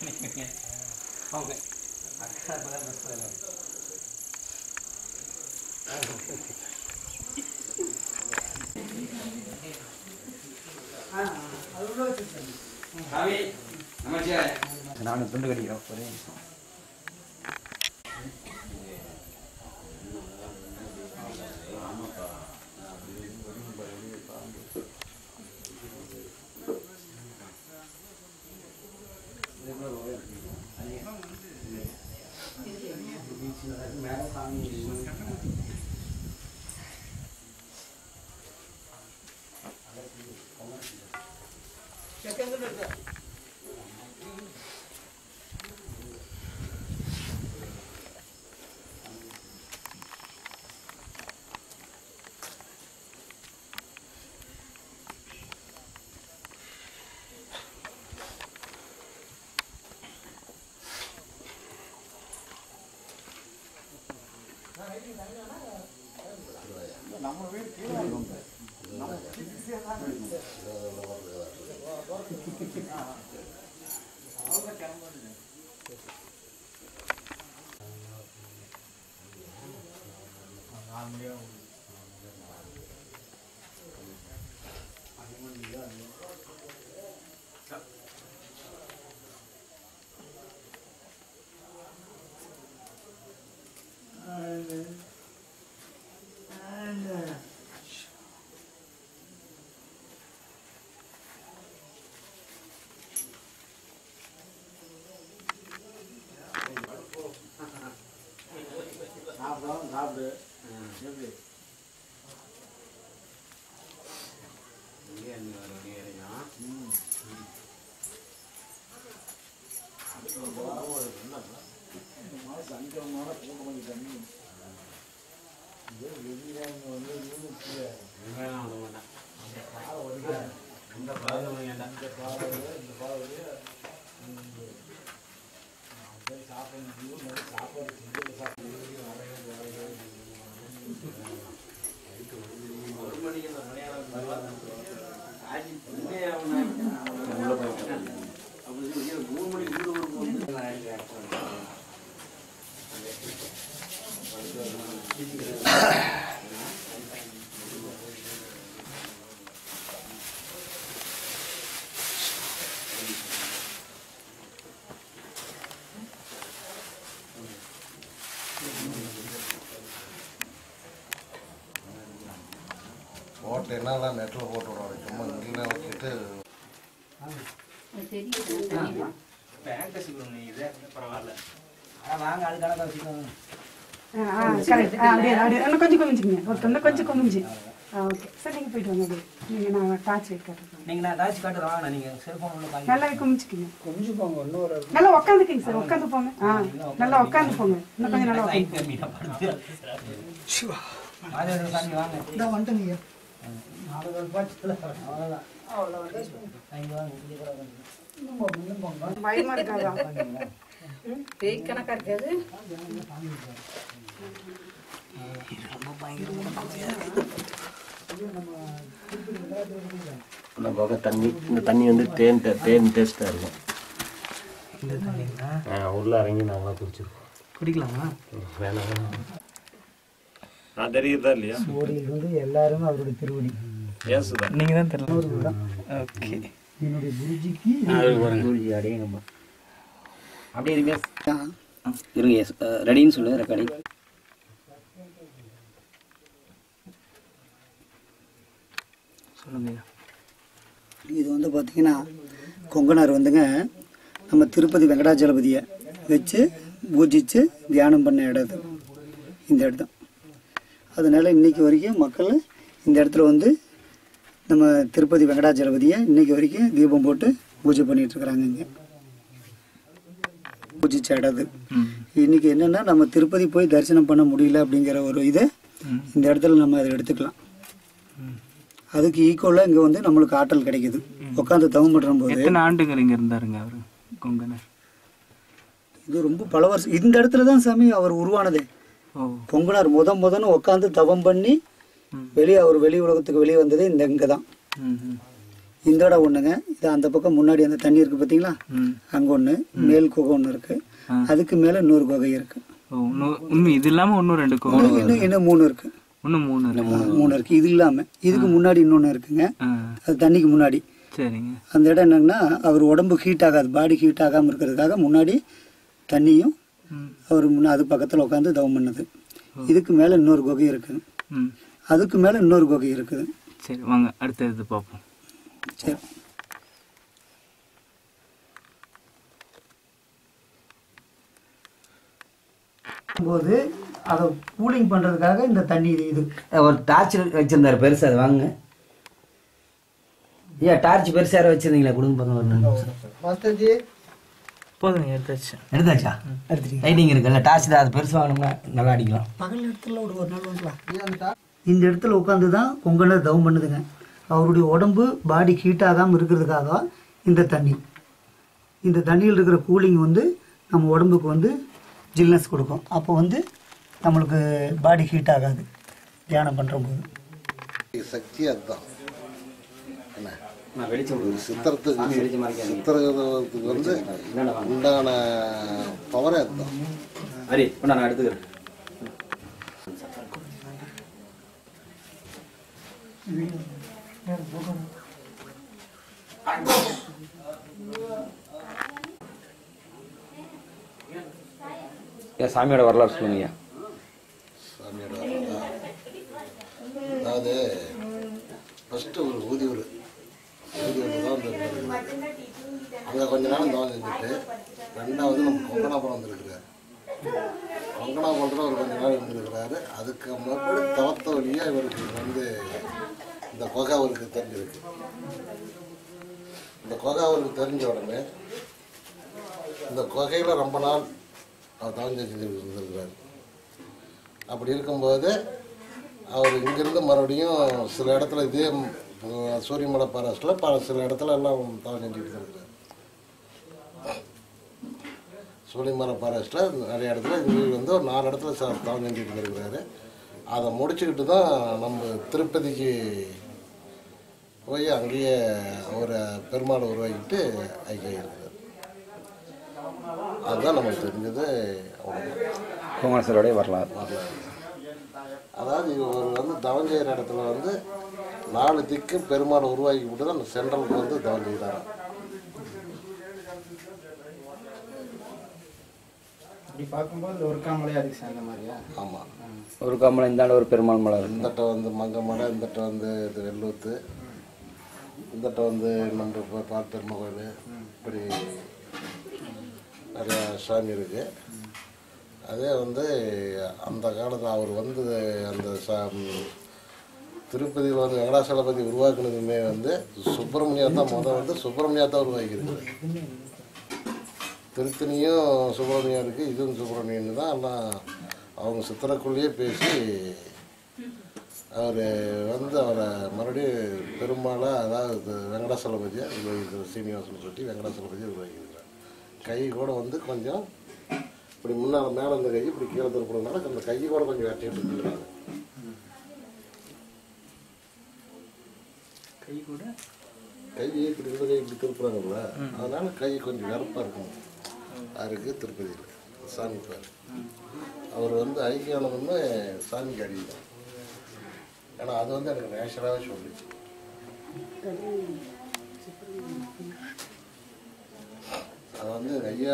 அவங்க அக்கா தான் பஸ் சாமி நமச்சிவாய நான் துண்டு கட்டிக்கிறேன் ஒரே நிமிஷம் சாப்பிடு எப்படி இங்கே இருந்து வர வழி வரைக்கும் வெங்காயம் விட மாட்டேன் இந்த பாதை வேண்டாம் ஒரு மணிக்கு இந்த மணியாரம் ஆட்சி பண்ணே ஆகணும் அப்படி சொல்லி மூணு மணிக்கு வீடு வரும்போது ஓட்டு என்னதான் நெட்டில் போட்டு விடுவாங்க சும்மா இங்கே வச்சுட்டு பேங்க் வச்சுக்கணும் நீ இதே பரவாயில்ல வாங்க அது கணக்காக வச்சுக்கோங்க கரெக்ட் அப்படியே அப்படியே இன்னும் கொஞ்சம் குமிஞ்சுங்க ஒருத்தர் இன்னும் கொஞ்சம் குமிஞ்சு ஆ ஓகே சார் நீங்கள் போயிட்டு வாங்க அப்படியே நீங்கள் நான் டார்ச் லைட் காட்டுறேன் நீங்கள் நான் டாச்சு காட்டுறேன் வாங்க நீங்கள் செல்ஃபோன் உள்ள காமி நல்லா குமிச்சுக்கிங்க கொஞ்சம் போங்க இன்னொரு நல்லா உட்காந்துக்கிங்க சார் உட்காந்து போங்க ஆ நல்லா உட்காந்து போங்க இன்னும் கொஞ்சம் நல்லா உட்காந்து மாதேவன் சாமி வாங்க இதான் வந்துட்டு நீங்க நாலு பேர் பாட்டு அவ்வளோதான் இங்கே வாங்க இங்கே கூட வந்து பயமா இருக்காதா பேய் கணக்கா இருக்காது அந்த பக்கம் தண்ணி இந்த தண்ணி வந்து தேன் டே- தேன் டேஸ்ட்டாக இருக்கும் இந்த தண்ணிங்களா ஆ, உள்ள இறங்கி நாங்களாம் குடிச்சிருக்கோம் குடிக்கலாமா வேணாம் வேணாம் நான் தெரியுதா இல்லையா ஓடியிலிருந்து எல்லாரும் அவருடைய திருவடி ஏன் சுதா நீங்கள் தான் தெரியல ஓகே என்னுடைய குருஜிக்கு குருஜி அடையங்கம்மா அப்படியே இருங்க இருங்க எஸ் ரெடின்னு சொல்லு ரெக்கார்டிங் சொல்லுங்க இது வந்து பார்த்தீங்கன்னா கொங்கனார் வந்துங்க நம்ம திருப்பதி வெங்கடாச்சலபதியை வச்சு பூஜிச்சு தியானம் பண்ண இடம் இது இந்த இடம் அதனால இன்னைக்கு வரைக்கும் மக்கள் இந்த இடத்துல வந்து நம்ம திருப்பதி வெங்கடாச்சலபதியை இன்னைக்கு வரைக்கும் தீபம் போட்டு பூஜை பண்ணிட்டு இருக்கிறாங்க இங்கே பூஜிச்ச இடம் இது இன்னைக்கு என்னன்னா நம்ம திருப்பதி போய் தரிசனம் பண்ண முடியல அப்படிங்கிற ஒரு இதை இந்த இடத்துல நம்ம அதை எடுத்துக்கலாம் அதுக்கு ஈக்குவலாக இங்கே வந்து நம்மளுக்கு ஆற்றல் கிடைக்குது உட்காந்து தவம் பண்ணும்போது எத்தனை ஆண்டுகள் இங்கே இருந்தாருங்க அவர் கொங்கனர் இது ரொம்ப பல வருஷம் இந்த இடத்துல தான் சாமி அவர் உருவானதே ஓ கொங்கனார் முத முதன்னு உட்காந்து தவம் பண்ணி வெளியே அவர் வெளி உலகத்துக்கு வெளியே வந்ததே இந்த இங்கே தான் ம் ம் இதோட ஒண்ணுங்க இது அந்த பக்கம் முன்னாடி அந்த தண்ணி இருக்கு பாத்தீங்களா ம் அங்க ஒண்ணு மேல் குகை ஒண்ணு இருக்கு அதுக்கு மேல இன்னொரு குகை இருக்கு ஓ இன்னும் இன்னும் இது இல்லாமல் இன்னும் ரெண்டு கோவில் இன்னும் இன்னும் மூணு இருக்கு இன்னும் மூணு இருக்கு. மூணு இருக்கு இது இல்லாம இதுக்கு முன்னாடி இன்னொன்னு இருக்குங்க ஆ அது தண்ணிக்கு முன்னாடி சரிங்க அந்த இடம் என்னங்கன்னா அவர் உடம்பு ஹீட் ஆகாது பாடி ஹீட் ஆகாம இருக்கிறதுக்காக முன்னாடி தண்ணியும் ம் அவர் முன்ன அது பக்கத்துல உட்காந்து தவம் பண்ணுது இதுக்கு மேல இன்னொரு குகை இருக்குது ம் அதுக்கு மேல இன்னொரு குகை இருக்குது சரி வாங்க அடுத்த இது பார்ப்போம் சரி போது அதை கூலிங் பண்றதுக்காக இந்த தண்ணி இது இது ஒரு டார்ச் வச்சிருந்தாரு பெருசா அது வாங்க ஏன் டார்ச் பெருசா யாரோ வச்சிருந்தீங்களா கொடுங்க பாருங்க ஒரு நிமிஷம். மாஸ்டர்ஜி போதுங்க எடுத்தாச்சு எடுத்தாச்சா எடுத்துட்டீங்க லைட்டிங் இருக்குல்ல டார்ச் தான் அது பெருசு வாங்கினோம்னா நல்லா அடிக்கலாம் பகல் இடத்துல ஒரு ஒரு நாள் வந்துலாம் இந்த இடத்துல உட்காந்து தான் கொங்கணர் தவம் பண்ணுதுங்க அவருடைய உடம்பு பாடி ஹீட் ஆகாமல் இருக்கிறதுக்காக இந்த தண்ணி இந்த தண்ணியில் இருக்கிற கூலிங் வந்து நம்ம உடம்புக்கு வந்து ஜில்னஸ் கொடுக்கும் அப்போ வந்து நம்மளுக்கு பாடி ஹீட் ஆகாது தியானம் பண்ணுற போது சக்தி அதுதான் என்ன நான் வெளிச்சம் சித்திரத்துக்கு வெளிச்ச மாதிரி சித்திரத்துக்கு வந்து உண்டான பவரே அதுதான் சரி இப்போ நான் எடுத்துக்கிறேன் ஏன் சாமியோட வரலாறு சொல்லுங்க சாமியோட வரலாறா? அதாவது ஃபஸ்ட்டு ஒரு ஊதியூர் ஊதியூர் தான் வந்து இருந்திருக்காரு. அங்கே கொஞ்ச நாள் தவம் செஞ்சுட்டு ரெண்டாவது நம்ம கொங்கனாபுரம் வந்திருக்கிறார் கொங்கனாபுரத்தில் ஒரு கொஞ்ச நாள் இருந்திருக்கிறாரு அதுக்கு மறுபடி தவத்த வழியாக இவருக்கு வந்து இந்த கொகை அவருக்கு தெரிஞ்சிருக்கு இந்த கொகை அவருக்கு தெரிஞ்ச உடனே இந்த கொகையில் ரொம்ப நாள் அவர் தவம் செஞ்சு இருந்திருக்கிறார் அப்படி இருக்கும்போது அவர் இங்கிருந்து மறுபடியும் சில இடத்துல இதே ம், சூரியமலை பாரஸ்டில் பல சில இடத்துல எல்லாம் தவம் செஞ்சுட்டு தான் இருக்கிறார் சூரியமலை ஃபாரஸ்ட்டில் நிறைய இடத்துல இங்கே வந்து ஒரு நாலு இடத்துல ச- தவம் செஞ்சுட்டு இருக்கிறாரு அதை முடிச்சுக்கிட்டு தான் நம்ம திருப்பதிக்கு போய் அங்கேயே ஒரு பெருமாளை உருவாக்கிட்டு ஐக்கியம் இருக்கிறார் அதுதான் நமக்கு தெரிஞ்சது அவ்வளோதான் கோமேஸ்வரோடைய வரலாறு அதாவது இவர் வந்து தவம் செய்கிற இடத்துல வந்து நாலு திக்கு பெருமாளை உருவாக்கி விட்டு தான் அந்த சென்ட்ரலுக்கு வந்து தவம் செய்கிறாராம் இப்படி பார்க்கும்போது ஒரு காமலே அதுக்கு சேர்ந்த மாதிரியா ஆமாம் ஒரு கம்பளம் இந்தாண்ட ஒரு பெருமாள் மலை இருக்கு இந்தட்ட வந்து மங்கமலை இந்தட்ட வந்து இது வெள்ளூத்து இந்தட்ட வந்து நம்ம இப்போ பார்த்த கோயில் இப்படி நிறையா சாமி இருக்கு அதே வந்து அந்த காலத்தில் அவர் வந்து அந்த சா திருப்பதியில் வந்து வெங்கடாசலபதி உருவாக்குனதுமே வந்து சுப்பிரமணியா தான் முதல் வந்து சுப்பிரமணியா தான் உருவாக்கியிருக்காரு திருத்தணியும் சுப்பிரமணியம் இருக்குது இதுவும் சுப்பிரமணியன் தான் எல்லாம் அவங்க சித்திரக்குள்ளேயே பேசி அவர் வந்து அவரை மறுபடியும் பெரும்பாலாக அதாவது வெங்கடாசலபதியை உருவாக்கியிருக்கார் சீனிவாசன் சொல்லி வெங்கடாசலபதியை உருவாக்கியிருக்கிறார் கை கூட வந்து கொஞ்சம் இப்படி முன்னால் மேலே இருந்த கை இப்படி கீழே திருப்பினால அந்த கை கூட கொஞ்சம் வெட்டிட்டு இருக்கிறாங்க கை கூட கை இப்படி இருந்த கை இப்படி திருப்புறாங்கல்ல அதனால கை கொஞ்சம் வெறுப்பாக இருக்கும் அவருக்கு திருப்பதியில் சாமி பேர் அவர் வந்து ஐக்கியானதுன்னு சாமிக்கு அடிதான் ஏன்னா அது வந்து எனக்கு நேச்சுரலாகவே சொல்லிச்சு அது வந்து ஐயா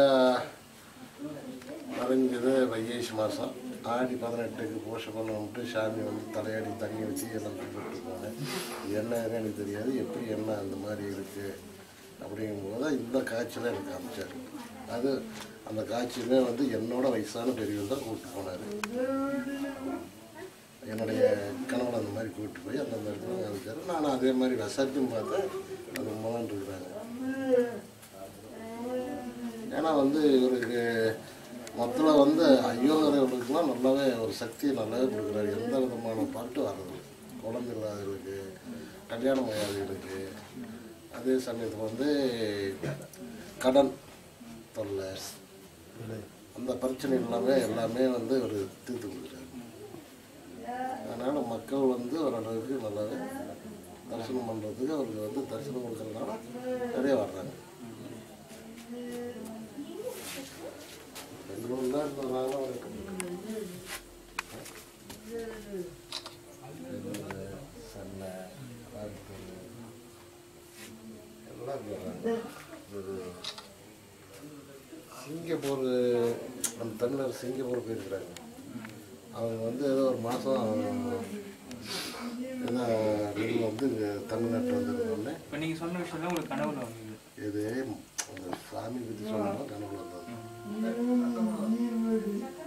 மறைஞ்சது வைகேஷ் மாதம் ஆடி பதினெட்டுக்கு போஷ பண்ண விட்டு சாமி வந்து தலையாடி தண்ணி வச்சு எல்லாம் கும்பிட்டு போனேன் என்னன்னு எனக்கு தெரியாது எப்படி என்ன அந்த மாதிரி இருக்குது அப்படிங்கும்போது இந்த காய்ச்சலை எனக்கு காமிச்சார் அது அந்த காட்சியுமே வந்து என்னோட வயசான பெரியவர் தான் கூப்பிட்டு போனார் என்னுடைய கணவன் அந்த மாதிரி கூப்பிட்டு போய் அந்தந்த இடத்துல காமிச்சார் நான் அதே மாதிரி விசாரிச்சும் பார்த்தேன் அது மூலம் இருக்கிறாங்க ஏன்னா வந்து இவருக்கு மொத்தத்தில் வந்து ஐயோங்கிறவர்களுக்குலாம் நல்லாவே ஒரு சக்தியை நல்லாவே கொடுக்குறாரு எந்த விதமான பாட்டு வர்றது குழந்தை இல்லாதவர்களுக்கு கல்யாணம் ஆகாதவர்களுக்கு அதே சமயத்தில் வந்து கடன் தொல்லை அந்த பிரச்சனை எல்லாமே எல்லாமே வந்து ஒரு தீர்த்து கொடுக்குறாரு அதனால் மக்கள் வந்து ஓரளவுக்கு நல்லாவே தரிசனம் பண்ணுறதுக்கு அவருக்கு வந்து தரிசனம் கொடுக்கறதுனால நிறைய வர்றாங்க ரெண்டு மூணு தான் இருந்ததுனால அவருக்கு சன்னை ராஜ்பூர் எல்லாம் இங்க வர்றாங்க ஒரு சிங்கப்பூர் நம்ம தமிழர் சிங்கப்பூர் போயிருக்கிறாங்க அவங்க வந்து ஏதோ ஒரு மாதம் ஏதோ வெளியில் வந்து இங்கே தமிழ்நாட்டில் வந்துருந்தோடனே இப்போ நீங்கள் சொன்ன விஷயம் தான் உங்களுக்கு கனவுல வந்தது இது அந்த சாமி பற்றி சொன்னாலும் கனவுல வந்தது